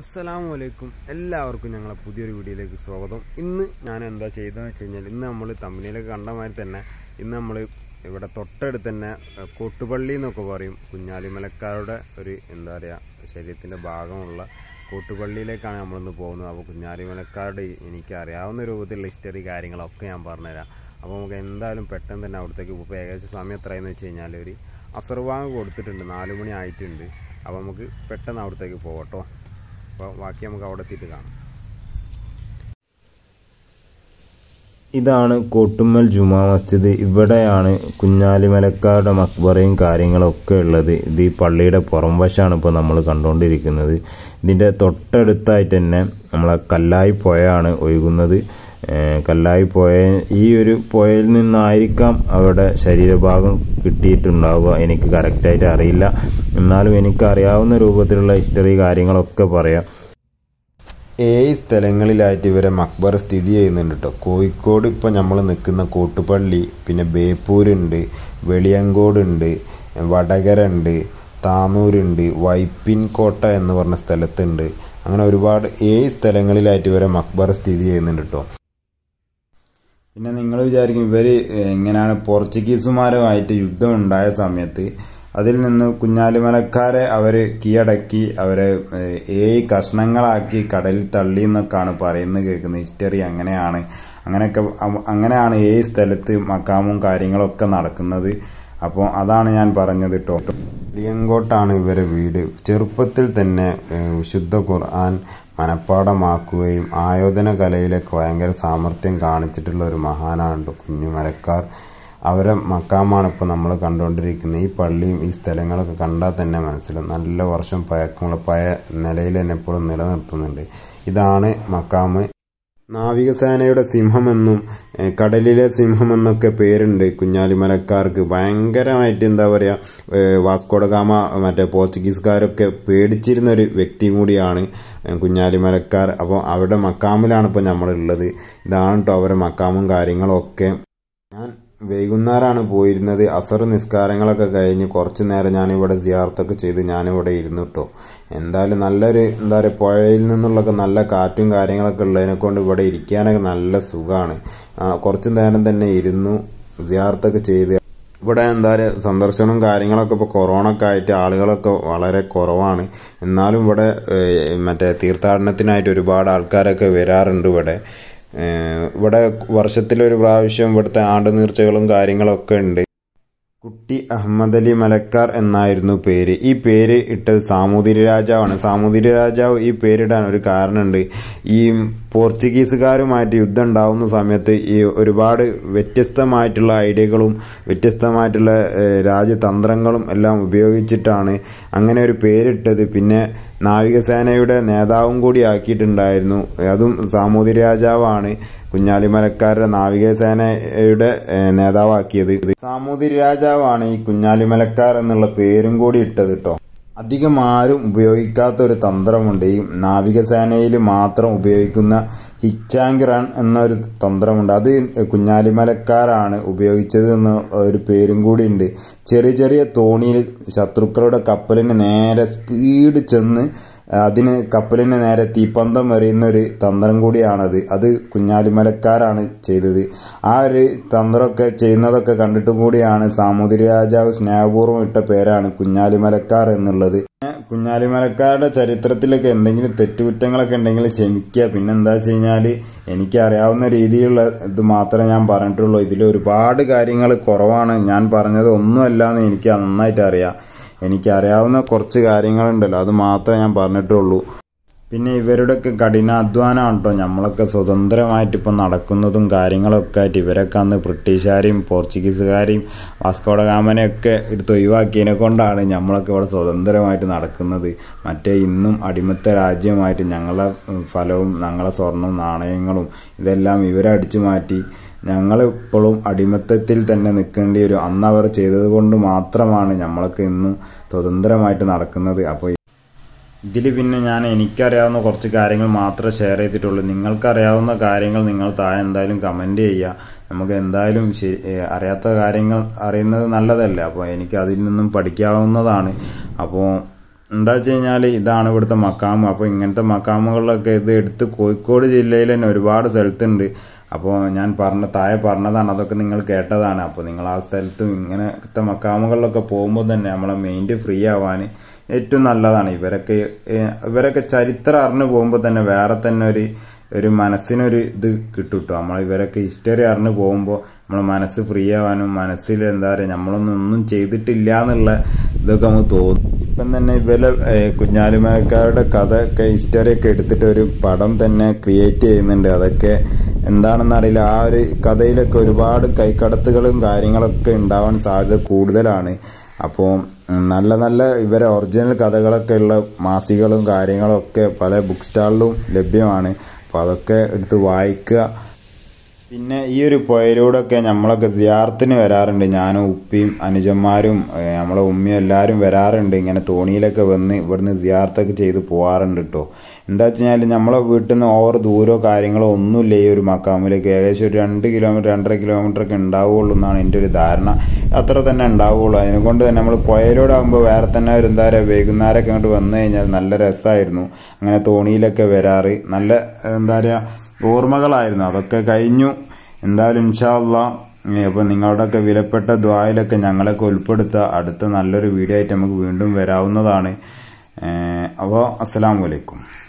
അസ്സലാമു അലൈക്കും എല്ലാവർക്കും ഞങ്ങളെ പുതിയൊരു വീഡിയോയിലേക്ക് സ്വാഗതം ഇന്ന് ഞാൻ എന്താ ചെയ്തതെന്ന് വെച്ച് കഴിഞ്ഞാൽ ഇന്ന് നമ്മൾ തമ്മിലൊക്കെ കണ്ട മാതിരി തന്നെ ഇന്ന് നമ്മൾ ഇവിടെ തൊട്ടടുത്ത് തന്നെ ഏഹ്, കോട്ടുപള്ളി എന്നൊക്കെ പറയും കുഞ്ഞാലിമലക്കാരുടെ ഒരു എന്താ പറയുക ശരീരത്തിൻ്റെ ഭാഗമുള്ള കോട്ടുപള്ളിയിലേക്കാണ് നമ്മളിന്ന് പോകുന്നത് അപ്പോൾ കുഞ്ഞാലിമലക്കാരുടെ ഈ- എനിക്ക് അറിയാവുന്ന രൂപത്തിലുള്ള ഹിസ്റ്ററി കാര്യങ്ങളൊക്കെ ഞാൻ പറഞ്ഞുതരാം അപ്പോൾ നമുക്ക് എന്തായാലും പെട്ടെന്ന് തന്നെ അവിടത്തേക്ക് പോകും ഇപ്പോൾ ഏകദേശം സമയം എത്രയെന്ന് വെച്ച് കഴിഞ്ഞാൽ ഒരു അസർവാങ് കൊടുത്തിട്ടുണ്ട് നാല് മണി ആയിട്ടുണ്ട് അപ്പോൾ നമുക്ക് പെട്ടെന്ന് അവിടത്തേക്ക് പോകട്ടോ അപ്പോൾ ബാക്കി നമുക്ക് അവിടെ എത്തിയിട്ട് കാണാം ഇതാണ് കോട്ടുമ്മൽ ജുമാ മസ്ജിദ് ഇവിടെയാണ് കുഞ്ഞാലിമലക്കാരുടെ മക്ബറയും കാര്യങ്ങളൊക്കെ ഉള്ളത് ഇത് ഈ പള്ളിയുടെ പുറംവശമാണ് ഇപ്പോൾ നമ്മൾ കണ്ടുകൊണ്ടിരിക്കുന്നത് ഇതിൻ്റെ തൊട്ടടുത്തായിട്ട് തന്നെ നമ്മളെ കല്ലായി പുഴയാണ് ഒഴുകുന്നത് ഏഹ് കല്ലായി പുഴ ഈ ഒരു പുഴയിൽ നിന്നായിരിക്കാം അവരുടെ ശരീരഭാഗം കിട്ടിയിട്ടുണ്ടാവുക എനിക്ക് കറക്റ്റായിട്ട് അറിയില്ല എന്നാലും എനിക്ക് അറിയാവുന്ന രൂപത്തിലുള്ള ഹിസ്റ്ററി കാര്യങ്ങളൊക്കെ പറയാം ഏഴ് സ്ഥലങ്ങളിലായിട്ട് ഇവരെ മക്ബറ സ്ഥിതി ചെയ്യുന്നുണ്ട് കേട്ടോ കോഴിക്കോട് ഇപ്പോൾ നമ്മൾ നിൽക്കുന്ന കോട്ടുപള്ളി പിന്നെ ബേപ്പൂരുണ്ട് വെളിയങ്കോടുണ്ട് വടകര ഉണ്ട് താനൂരുണ്ട് വൈപ്പിൻ കോട്ട എന്ന് പറഞ്ഞ സ്ഥലത്തുണ്ട് അങ്ങനെ ഒരുപാട് ഏഴ് സ്ഥലങ്ങളിലായിട്ട് ഇവരെ മക്ബറ സ്ഥിതി ചെയ്യുന്നുണ്ട് കേട്ടോ പിന്നെ നിങ്ങൾ വിചാരിക്കും ഇവർ എങ്ങനെയാണ് പോർച്ചുഗീസുമാരുമായിട്ട് യുദ്ധം ഉണ്ടായ സമയത്ത് അതിൽ നിന്ന് കുഞ്ഞാലിമലക്കാരെ അവർ കീഴടക്കി അവരെ ഏഹ്, ഏഴ് കഷ്ണങ്ങളാക്കി കടലിൽ തള്ളി എന്നൊക്കെയാണ് പറയുന്നത് കേൾക്കുന്നത് ഹിസ്റ്ററി അങ്ങനെയാണ് അങ്ങനെയൊക്കെ അ- അങ്ങനെയാണ് ഏഴ് സ്ഥലത്ത് മക്കാമും കാര്യങ്ങളൊക്കെ നടക്കുന്നത് അപ്പോൾ അതാണ് ഞാൻ പറഞ്ഞത് കേട്ടോ ലിയങ്കോട്ടാണ് ഇവരെ വീട് ചെറുപ്പത്തിൽ തന്നെ ഏഹ്, വിശുദ്ധ ഖുർആൻ മനഃപ്പാടമാക്കുകയും ആയോധന കലയിലൊക്കെ ഭയങ്കര സാമർഥ്യം കാണിച്ചിട്ടുള്ള ഒരു മഹാനാണ് ട്ടോ കുഞ്ഞു മരക്കാർ അവരെ മക്കാമാണ് ഇപ്പോൾ നമ്മൾ കണ്ടുകൊണ്ടിരിക്കുന്നത് ഈ പള്ളിയും ഈ സ്ഥലങ്ങളൊക്കെ കണ്ടാൽ തന്നെ മനസ്സിലാവും നല്ല വർഷം പഴക്കമുള്ള പഴയ നിലയിൽ തന്നെ ഇപ്പോഴും നിലനിർത്തുന്നുണ്ട് ഇതാണ് മക്കാമ് നാവികസേനയുടെ സിംഹമെന്നും ഏഹ്, കടലിലെ സിംഹമെന്നൊക്കെ പേരുണ്ട് കുഞ്ഞാലിമലക്കാർക്ക് ഭയങ്കരമായിട്ട് എന്താ പറയുക വാസ്കോഡഗാമ മറ്റേ പോർച്ചുഗീസുകാരൊക്കെ പേടിച്ചിരുന്ന ഒരു വ്യക്തി കൂടിയാണ് ഏഹ്, കുഞ്ഞാലിമലക്കാർ അപ്പോൾ അവരുടെ മക്കാമിലാണ് ഇപ്പോൾ നമ്മളുള്ളത് ഇതാണ് കേട്ടോ അവരുടെ മക്കാമും കാര്യങ്ങളും ഒക്കെ ഞാൻ വൈകുന്നേരമാണ് പോയിരുന്നത് അസർ നിസ്കാരങ്ങളൊക്കെ കഴിഞ്ഞ് കുറച്ച് നേരം ഞാനിവിടെ സിയാർത്തൊക്കെ ചെയ്ത് ഞാനിവിടെ ഇരുന്നു കേട്ടോ എന്തായാലും നല്ലൊരു എന്താ പറയുക പുഴയിൽ നിന്നുള്ളൊക്കെ നല്ല കാറ്റും കാര്യങ്ങളൊക്കെ ഉള്ളതിനെ കൊണ്ട് ഇവിടെ ഇരിക്കാനൊക്കെ നല്ല സുഖമാണ് കുറച്ച് നേരം തന്നെ ഇരുന്നു സിയാർത്തൊക്കെ ചെയ്ത് ഇവിടെ എന്താ പറയുക സന്ദർശനവും കാര്യങ്ങളൊക്കെ ഇപ്പോൾ കൊറോണ ഒക്കെ ആയിട്ട് ആളുകളൊക്കെ വളരെ കുറവാണ് എന്നാലും ഇവിടെ ഏഹ്, മറ്റേ തീർത്ഥാടനത്തിനായിട്ട് ഒരുപാട് ആൾക്കാരൊക്കെ വരാറുണ്ട് ഇവിടെ ഏഹ്, ഇവിടെ വർഷത്തിലൊരു പ്രാവശ്യം ഇവിടുത്തെ ആണ്ട് നീർച്ചകളും കാര്യങ്ങളൊക്കെ ഉണ്ട് കുട്ടി അഹമ്മദ് അലി മലക്കാർ എന്നായിരുന്നു പേര് ഈ പേര് ഇട്ടത് സാമൂതിരി രാജാവാണ് സാമൂതിരി രാജാവ് ഈ പേരിടാൻ ഒരു കാരണമുണ്ട് ഈ പോർച്ചുഗീസുകാരുമായിട്ട് യുദ്ധം ഉണ്ടാവുന്ന സമയത്ത് ഈ ഒരുപാട് വ്യത്യസ്തമായിട്ടുള്ള ഐഡിയകളും വ്യത്യസ്തമായിട്ടുള്ള ഏഹ്, രാജ്യതന്ത്രങ്ങളും എല്ലാം ഉപയോഗിച്ചിട്ടാണ് അങ്ങനെ ഒരു പേരിട്ടത് പിന്നെ നാവികസേനയുടെ നേതാവും കൂടി ആക്കിയിട്ടുണ്ടായിരുന്നു അതും സാമൂതിരി രാജാവാണ് കുഞ്ഞാലിമലക്കാരുടെ നാവികസേനയുടെ ഏഹ്, നേതാവാക്കിയത് സാമൂതിരി രാജാവാണ് ഈ കുഞ്ഞാലിമലക്കാർ എന്നുള്ള പേരും കൂടി ഇട്ടത് കേട്ടോ അധികം ആരും ഉപയോഗിക്കാത്ത ഒരു തന്ത്രമുണ്ട് ഈ നാവികസേനയിൽ മാത്രം ഉപയോഗിക്കുന്ന ഹിച്ചാങ് റൺ എന്നൊരു തന്ത്രമുണ്ട് അത് കുഞ്ഞാലിമലക്കാരാണ് ഉപയോഗിച്ചത് എന്ന ഒരു പേരും കൂടി ഉണ്ട് ചെറിയ ചെറിയ തോണിയിൽ ശത്രുക്കളുടെ കപ്പലിന് നേരെ സ്പീഡ് ചെന്ന് അതിന് കപ്പലിന് നേരെ തീപ്പന്തം എറിയുന്ന ഒരു തന്ത്രം കൂടിയാണത് അത് കുഞ്ഞാലിമലക്കാരാണ് ചെയ്തത് ആ ഒരു തന്ത്രമൊക്കെ ചെയ്യുന്നതൊക്കെ കണ്ടിട്ടും കൂടിയാണ് സാമൂതിരി രാജാവ് സ്നേഹപൂർവ്വം ഇട്ട പേരാണ് കുഞ്ഞാലിമലക്കാർ എന്നുള്ളത് പിന്നെ കുഞ്ഞാലിമലക്കാരുടെ ചരിത്രത്തിലൊക്കെ എന്തെങ്കിലും തെറ്റുകുറ്റങ്ങളൊക്കെ ഉണ്ടെങ്കിൽ ക്ഷമിക്കുക പിന്നെ എന്താ വെച്ച് കഴിഞ്ഞാൽ എനിക്ക് അറിയാവുന്ന രീതിയിലുള്ള ഇത് മാത്രമേ ഞാൻ പറഞ്ഞിട്ടുള്ളൂ ഇതിൽ ഒരുപാട് കാര്യങ്ങൾ കുറവാണ് ഞാൻ പറഞ്ഞത് ഒന്നുമല്ല എന്ന് എനിക്ക് നന്നായിട്ട് അറിയാം എനിക്കറിയാവുന്ന കുറച്ച് കാര്യങ്ങളുണ്ടല്ലോ അത് മാത്രമേ ഞാൻ പറഞ്ഞിട്ടുള്ളൂ പിന്നെ ഇവരുടെയൊക്കെ കഠിനാധ്വാനമാണ് കേട്ടോ നമ്മളൊക്കെ സ്വതന്ത്രമായിട്ട് ഇപ്പം നടക്കുന്നതും കാര്യങ്ങളൊക്കെ ആയിട്ട് ഇവരൊക്കെ അന്ന് ബ്രിട്ടീഷുകാരെയും പോർച്ചുഗീസുകാരെയും വാസ്കോഡഗാമനെയൊക്കെ എടുത്ത് ഒഴിവാക്കിയതിനെ കൊണ്ടാണ് നമ്മളൊക്കെ ഇവിടെ സ്വതന്ത്രമായിട്ട് നടക്കുന്നത് മറ്റേ ഇന്നും അടിമത്ത രാജ്യമായിട്ട് ഞങ്ങളെ ഉം, ഫലവും ഞങ്ങളെ സ്വർണവും നാണയങ്ങളും ഇതെല്ലാം ഇവരടിച്ചു മാറ്റി ഞങ്ങൾ ഇപ്പോഴും അടിമത്തത്തിൽ തന്നെ നിൽക്കേണ്ടി വരും അന്ന് അവർ ചെയ്തത് കൊണ്ട് മാത്രമാണ് നമ്മളൊക്കെ ഇന്നും സ്വതന്ത്രമായിട്ട് നടക്കുന്നത് അപ്പോൾ ഇതിൽ പിന്നെ ഞാൻ എനിക്കറിയാവുന്ന കുറച്ച് കാര്യങ്ങൾ മാത്രമേ ഷെയർ ചെയ്തിട്ടുള്ളൂ നിങ്ങൾക്കറിയാവുന്ന കാര്യങ്ങൾ നിങ്ങൾ താഴെ എന്തായാലും കമൻറ്റ് ചെയ്യുക നമുക്ക് എന്തായാലും ശരി ഏ, അറിയാത്ത കാര്യങ്ങൾ അറിയുന്നത് നല്ലതല്ലേ അപ്പോൾ എനിക്ക് അതിൽ നിന്നും പഠിക്കാവുന്നതാണ് അപ്പോൾ എന്താ വെച്ച് കഴിഞ്ഞാൽ ഇതാണ് ഇവിടുത്തെ മക്കാമ് അപ്പോൾ ഇങ്ങനത്തെ മക്കാമുകളിലൊക്കെ ഇത് എടുത്ത് കോഴിക്കോട് ജില്ലയിൽ തന്നെ ഒരുപാട് സ്ഥലത്തുണ്ട് അപ്പോൾ ഞാൻ പറഞ്ഞ താഴെ പറഞ്ഞതാണ് അതൊക്കെ നിങ്ങൾ കേട്ടതാണ് അപ്പോൾ നിങ്ങൾ ആ സ്ഥലത്തും ഇങ്ങനത്തെ മക്കാമുകളിലൊക്കെ പോകുമ്പോൾ തന്നെ നമ്മളെ മൈൻഡ് ഫ്രീ ആവാൻ ഏറ്റവും നല്ലതാണ് ഇവരൊക്കെ ഏഹ്, ഇവരൊക്കെ ചരിത്രം അറിഞ്ഞു പോകുമ്പോൾ തന്നെ വേറെ തന്നെ ഒരു ഒരു മനസ്സിനൊരു ഇത് കിട്ടും കേട്ടോ നമ്മൾ ഇവരൊക്കെ ഹിസ്റ്ററി അറിഞ്ഞു പോകുമ്പോൾ നമ്മളെ മനസ്സ് ഫ്രീ ആവാനും മനസ്സിൽ എന്താ പറയുക നമ്മളൊന്നും ഒന്നും ചെയ്തിട്ടില്ല എന്നുള്ള ഇതൊക്കെ നമുക്ക് തോന്നും ഇപ്പം തന്നെ ഇവരെ ഏഹ്, കുഞ്ഞാലിമരക്കാരുടെ കഥ ഒക്കെ ഹിസ്റ്ററി ഒക്കെ എടുത്തിട്ട് ഒരു പടം തന്നെ ക്രിയേറ്റ് ചെയ്യുന്നുണ്ട് അതൊക്കെ എന്താണെന്ന് അറിയില്ല ആ ഒരു കഥയിലൊക്കെ ഒരുപാട് കൈക്കടത്തുകളും കാര്യങ്ങളൊക്കെ ഉണ്ടാവാൻ സാധ്യത കൂടുതലാണ് അപ്പോൾ ഉം, നല്ല നല്ല ഇവരെ ഒറിജിനൽ കഥകളൊക്കെ ഉള്ള മാസികകളും കാര്യങ്ങളും ഒക്കെ പല ബുക്ക് സ്റ്റാളിലും ലഭ്യമാണ് അപ്പോൾ അതൊക്കെ എടുത്ത് വായിക്കുക പിന്നെ ഈ ഒരു പുഴയിലൂടെയൊക്കെ നമ്മളൊക്കെ സിയാർത്തിന് വരാറുണ്ട് ഞാനും ഉപ്പിയും അനുജന്മാരും ഏഹ്, നമ്മളെ ഉമ്മയും എല്ലാവരും വരാറുണ്ട് ഇങ്ങനെ തോണിയിലൊക്കെ വന്ന് ഇവിടുന്ന് സിയാർത്തൊക്കെ ചെയ്ത് പോകാറുണ്ട് കേട്ടോ എന്താ വെച്ച് കഴിഞ്ഞാൽ നമ്മളെ വീട്ടിൽ നിന്ന് ഓവർ ദൂരമോ കാര്യങ്ങളോ ഒന്നുമില്ല ഈ ഒരു മക്കാമിലേക്ക് ഏകദേശം ഒരു രണ്ട് കിലോമീറ്റർ രണ്ടര കിലോമീറ്റർ ഒക്കെ ഉണ്ടാവുള്ളൂ എന്നാണ് എൻ്റെ ഒരു ധാരണ അത്ര തന്നെ ഉണ്ടാവുള്ളൂ അതിനെ കൊണ്ട് തന്നെ നമ്മൾ പുഴയിലൂടെ ആകുമ്പോൾ വേറെ തന്നെ ഒരു എന്താ പറയുക വൈകുന്നേരമൊക്കെ അങ്ങോട്ട് വന്നു കഴിഞ്ഞാൽ നല്ല രസമായിരുന്നു അങ്ങനെ തോണിയിലൊക്കെ വരാറ് നല്ല എന്താ പറയുക ഓർമ്മകളായിരുന്നു അതൊക്കെ കഴിഞ്ഞു എന്തായാലും ഇൻഷാല്ല അപ്പോൾ നിങ്ങളുടെയൊക്കെ വിലപ്പെട്ട ദ്വായിലൊക്കെ ഞങ്ങളൊക്കെ ഉൾപ്പെടുത്തുക അടുത്ത നല്ലൊരു വീഡിയോ ആയിട്ട് നമുക്ക് വീണ്ടും വരാവുന്നതാണ് അപ്പോൾ അസ്സലാമു അലൈക്കും